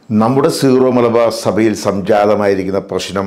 നമ്മുടെ സീറോ മലബാർ സഭയിൽ സംജാതമായിരിക്കുന്ന പ്രശ്നം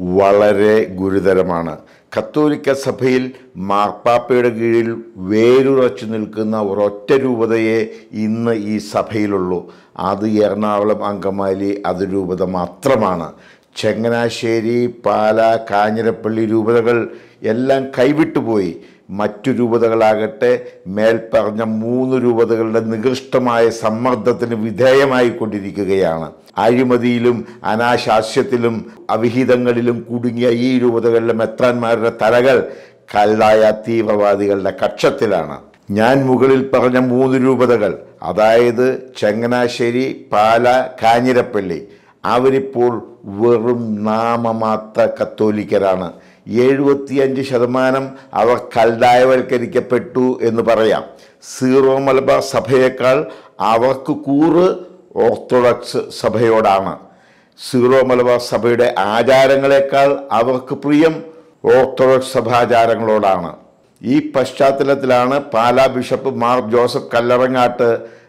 വളരെ ഗുരുതരമാണ് കത്തോലിക്ക സഭയിൽ മാർപ്പാപ്പയുടെ കീഴിൽ വേരുറച്ചു നിൽക്കുന്ന ഒരൊറ്റ രൂപതയെ ഇന്ന് ഈ സഭയിലുള്ളൂ അത് എറണാകുളം അങ്കമാലി അതിരൂപത മാത്രമാണ് ചങ്ങനാശ്ശേരി പാല കാഞ്ഞിരപ്പള്ളി രൂപതകൾ എല്ലാം കൈവിട്ടുപോയി മറ്റു രൂപതകളാകട്ടെ മേൽപ്പറഞ്ഞ മൂന്ന് രൂപതകളുടെ നികൃഷ്ടമായ സമ്മർദ്ദത്തിന് വിധേയമായിക്കൊണ്ടിരിക്കുകയാണ് അഴിമതിയിലും അനാശാസ്യത്തിലും അവിഹിതങ്ങളിലും കുടുങ്ങിയ ഈ രൂപതകളിലെ മെത്രാന്മാരുടെ തലകൾ കല്ലായ തീവ്രവാദികളുടെ കക്ഷത്തിലാണ് ഞാൻ മുകളിൽ പറഞ്ഞ മൂന്ന് രൂപതകൾ അതായത് ചങ്ങനാശ്ശേരി പാല കാഞ്ഞിരപ്പള്ളി അവരിപ്പോൾ വെറും നാമമാത്ര കത്തോലിക്കരാണ് എഴുപത്തിയഞ്ച് ശതമാനം അവർ കൽദായവൽക്കരിക്കപ്പെട്ടു എന്ന് പറയാം സീറോ മലബാർ സഭയേക്കാൾ അവർക്ക് കൂറ് ഓർത്തഡോക്സ് സഭയോടാണ് സീറോ മലബാർ സഭയുടെ ആചാരങ്ങളെക്കാൾ അവർക്ക് പ്രിയം ഓർത്തഡോക്സ് സഭാചാരങ്ങളോടാണ് ഈ പശ്ചാത്തലത്തിലാണ് പാലാ ബിഷപ്പ് മാർ ജോസഫ് കല്ലറങ്ങാട്ട്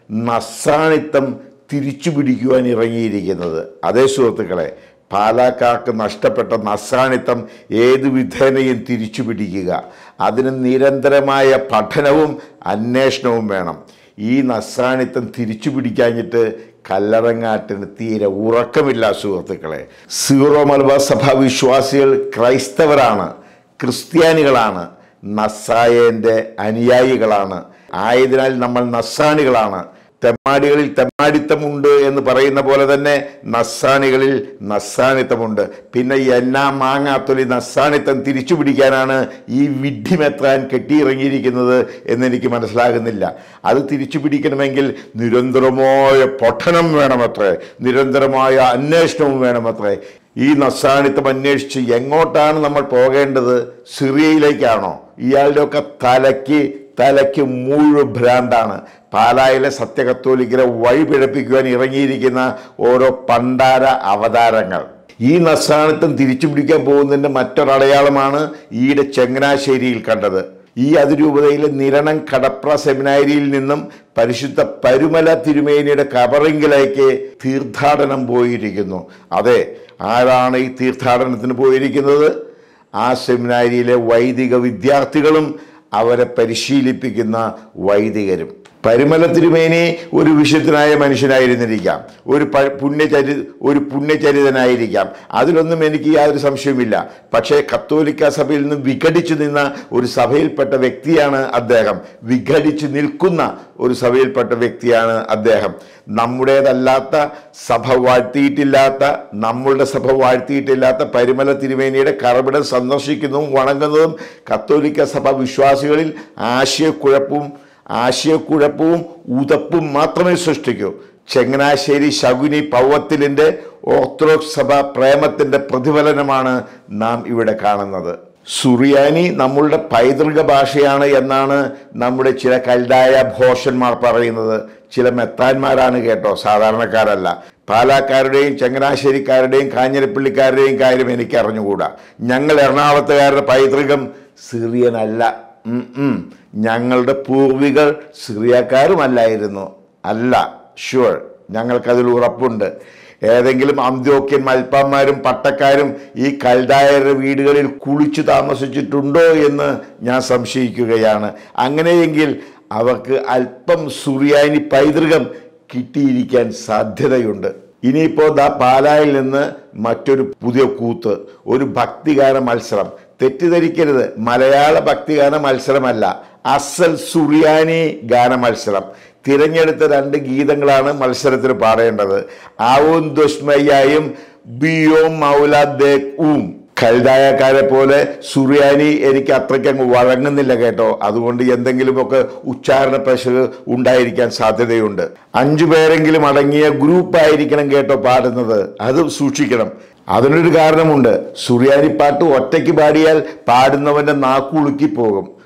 നസ്രാണിത്തം തിരിച്ചു പിടിക്കുവാൻ ഇറങ്ങിയിരിക്കുന്നത് അതേ സുഹൃത്തുക്കളെ പാലാക്കാർക്ക് നഷ്ടപ്പെട്ട നസ്രാണിത്തം ഏതു വിധേനയും തിരിച്ചു പിടിക്കുക അതിന് നിരന്തരമായ പഠനവും അന്വേഷണവും വേണം ഈ നസ്രാണിത്തം തിരിച്ചു പിടിക്കാഞ്ഞിട്ട് കല്ലറങ്ങാട്ടിന് തീരെ ഉറക്കമില്ല സുഹൃത്തുക്കളെ സീറോ മലബാർ സഭ വിശ്വാസികൾ ക്രൈസ്തവരാണ് ക്രിസ്ത്യാനികളാണ് നസ്രായൻ്റെ അനുയായികളാണ് ആയതിനാൽ നമ്മൾ നസ്രാണികളാണ് തെമ്മാടികളിൽ തെമ്മാടിത്തമുണ്ട് എന്ന് പറയുന്ന പോലെ തന്നെ നസ്സാണികളിൽ നസ്സാണിത്തമുണ്ട് പിന്നെ എന്നാ മാങ്ങാത്തൊലി നസ്സാണിത്തം തിരിച്ചു പിടിക്കാനാണ് ഈ വിഡ്ഢിമെത്രാൻ കെട്ടിയിറങ്ങിയിരിക്കുന്നത് എന്നെനിക്ക് മനസ്സിലാകുന്നില്ല അത് തിരിച്ചു പിടിക്കണമെങ്കിൽ നിരന്തരമായ പഠനം വേണമത്രേ നിരന്തരമായ അന്വേഷണവും വേണമത്രേ ഈ നസ്സാണിത്തം അന്വേഷിച്ച് എങ്ങോട്ടാണ് നമ്മൾ പോകേണ്ടത് സിറിയയിലേക്കാണോ ഇയാളുടെയൊക്കെ തലയ്ക്ക് തലയ്ക്ക് മുഴുവൻ ഭ്രാന്താണ് പാലായിലെ സത്യകത്തോലിക്കരെ വഴി പിഴപ്പിക്കുവാൻ ഇറങ്ങിയിരിക്കുന്ന ഓരോ പണ്ടാര അവതാരങ്ങൾ ഈ നസ്രാണിത്തം തിരിച്ചു പിടിക്കാൻ പോകുന്നതിൻ്റെ മറ്റൊരടയാളമാണ് ഈയിടെ ചങ്ങനാശ്ശേരിയിൽ കണ്ടത് ഈ അതിരൂപതയിലെ നിരണം കടപ്ര സെമിനാരിയിൽ നിന്നും പരിശുദ്ധ പരുമല തിരുമേനിയുടെ കബറിങ്കിലേക്ക് തീർത്ഥാടനം പോയിരിക്കുന്നു അതെ ആരാണ് ഈ തീർത്ഥാടനത്തിന് പോയിരിക്കുന്നത് ആ സെമിനാരിയിലെ വൈദിക വിദ്യാർത്ഥികളും അവരെ പരിശീലിപ്പിക്കുന്ന വൈദികരും പരിമല തിരുമേനി ഒരു വിശുദ്ധനായ മനുഷ്യനായിരുന്നിരിക്കാം ഒരു പ പുണ്യചരി ഒരു പുണ്യചരിതനായിരിക്കാം അതിലൊന്നും എനിക്ക് യാതൊരു സംശയവുമില്ല പക്ഷേ കത്തോലിക്ക സഭയിൽ നിന്ന് വിഘടിച്ചു നിന്ന ഒരു സഭയിൽപ്പെട്ട വ്യക്തിയാണ് അദ്ദേഹം വിഘടിച്ചു നിൽക്കുന്ന ഒരു സഭയിൽപ്പെട്ട വ്യക്തിയാണ് അദ്ദേഹം നമ്മുടേതല്ലാത്ത സഭ വാഴ്ത്തിയിട്ടില്ലാത്ത നമ്മളുടെ സഭ വാഴ്ത്തിയിട്ടില്ലാത്ത പരിമല തിരുമേനിയുടെ കറവിടം സന്ദർശിക്കുന്നതും വണങ്ങുന്നതും കത്തോലിക്ക സഭ വിശ്വാസികളിൽ ആശയക്കുഴപ്പവും ആശയക്കുഴപ്പവും ഉതപ്പും മാത്രമേ സൃഷ്ടിക്കൂ ചങ്ങനാശ്ശേരി ശകുനി പൗവത്തിലിൻ്റെ ഓർത്തഡോക്സ് സഭ പ്രേമത്തിൻ്റെ പ്രതിഫലനമാണ് നാം ഇവിടെ കാണുന്നത് സുറിയാനി നമ്മളുടെ പൈതൃക ഭാഷയാണ് എന്നാണ് നമ്മുടെ ചില കൽതായ ഭോഷന്മാർ പറയുന്നത് ചില മെത്താന്മാരാണ് കേട്ടോ സാധാരണക്കാരല്ല പാലാക്കാരുടെയും ചങ്ങനാശ്ശേരിക്കാരുടെയും കാഞ്ഞിരപ്പള്ളിക്കാരുടെയും കാര്യം എനിക്ക് അറിഞ്ഞുകൂടാ ഞങ്ങൾ എറണാകുളത്തുകാരുടെ പൈതൃകം സിറിയനല്ല ഉം ഉം. ഞങ്ങളുടെ പൂർവികർ സിറിയക്കാരുമല്ലായിരുന്നു അല്ല ഷുവർ ഞങ്ങൾക്കതിൽ ഉറപ്പുണ്ട് ഏതെങ്കിലും അന്ത്യോക്യൻ മൽപ്പന്മാരും പട്ടക്കാരും ഈ കൽദായരുടെ വീടുകളിൽ കുളിച്ചു താമസിച്ചിട്ടുണ്ടോ എന്ന് ഞാൻ സംശയിക്കുകയാണ് അങ്ങനെയെങ്കിൽ അവർക്ക് അല്പം സുറിയാനി പൈതൃകം കിട്ടിയിരിക്കാൻ സാധ്യതയുണ്ട് ഇനിയിപ്പോൾ ദാ പാലായിൽ നിന്ന് മറ്റൊരു പുതിയ കൂത്ത് ഒരു ഭക്തിഗാന മത്സരം തെറ്റിദ്ധരിക്കരുത് മലയാള ഭക്തിഗാന മത്സരമല്ല അസൽ സുറിയാനി ഗാന മത്സരം തിരഞ്ഞെടുത്ത രണ്ട് ഗീതങ്ങളാണ് മത്സരത്തിന് പാടേണ്ടത് ആവും ദുഷ്മയ്യായും ബിയോ മൗല ദേക് ഊം ഖൽദായക്കാരെ പോലെ സുറിയാനി എനിക്ക് അത്രയ്ക്ക് അങ്ങ് വഴങ്ങുന്നില്ല കേട്ടോ അതുകൊണ്ട് എന്തെങ്കിലുമൊക്കെ ഉച്ചാരണ പ്രശ്നം ഉണ്ടായിരിക്കാൻ സാധ്യതയുണ്ട് അഞ്ചു പേരെങ്കിലും അടങ്ങിയ ഗ്രൂപ്പായിരിക്കണം കേട്ടോ പാടുന്നത് അത് സൂക്ഷിക്കണം അതിനൊരു കാരണമുണ്ട് സുറിയാനി പാട്ട് ഒറ്റയ്ക്ക് പാടിയാൽ പാടുന്നവന്റെ നാക്കുളുക്കി പോകും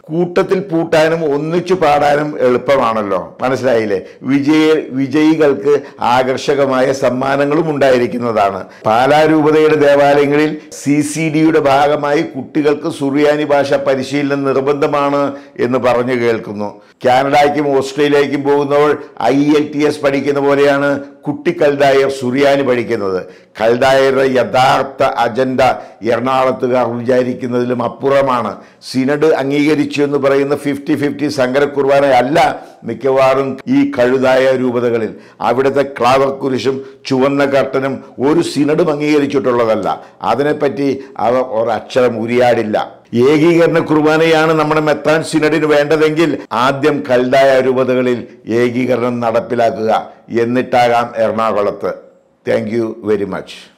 കൂട്ടത്തിൽ പൂട്ടാനും ഒന്നിച്ചു പാടാനും എളുപ്പമാണല്ലോ മനസ്സിലായില്ലേ വിജയ വിജയികൾക്ക് ആകർഷകമായ സമ്മാനങ്ങളും ഉണ്ടായിരിക്കുന്നതാണ് പാലാരൂപതയുടെ ദേവാലയങ്ങളിൽ സി സി ഡിയുടെ ഭാഗമായി കുട്ടികൾക്ക് സുറിയാനി ഭാഷ പരിശീലനം നിർബന്ധമാണ് എന്ന് പറഞ്ഞു കേൾക്കുന്നു കാനഡയ്ക്കും ഓസ്ട്രേലിയയ്ക്കും പോകുന്നവർ ഐ എൽ ടി എസ് പഠിക്കുന്ന പോലെയാണ് കുട്ടി കൽദായർ സുറിയാനി പഠിക്കുന്നത് കൽദായരുടെ യഥാർത്ഥ അജണ്ട എറണാകുളത്തുകാർ വിചാരിക്കുന്നതിലും അപ്പുറമാണ് സിനഡ് അംഗീകരിച്ചു എന്ന് പറയുന്ന ഫിഫ്റ്റി ഫിഫ്റ്റി സങ്കര കുർബാന അല്ല മിക്കവാറും ഈ കഴുതായ രൂപതകളിൽ അവിടുത്തെ ക്ലാവർ കുരിശും ചുവന്ന കർട്ടനും ഒരു സിനഡും അംഗീകരിച്ചിട്ടുള്ളതല്ല അതിനെപ്പറ്റി അവർ ഒരക്ഷരം ഉരിയാടില്ല ഏകീകരണ കുർബാനയാണ് നമ്മുടെ മെത്താൻ സിനഡിന് വേണ്ടതെങ്കിൽ ആദ്യം കൽതായ രൂപതകളിൽ ഏകീകരണം നടപ്പിലാക്കുക എന്നിട്ടാകാം എറണാകുളത്ത് താങ്ക് യു വെരി മച്ച്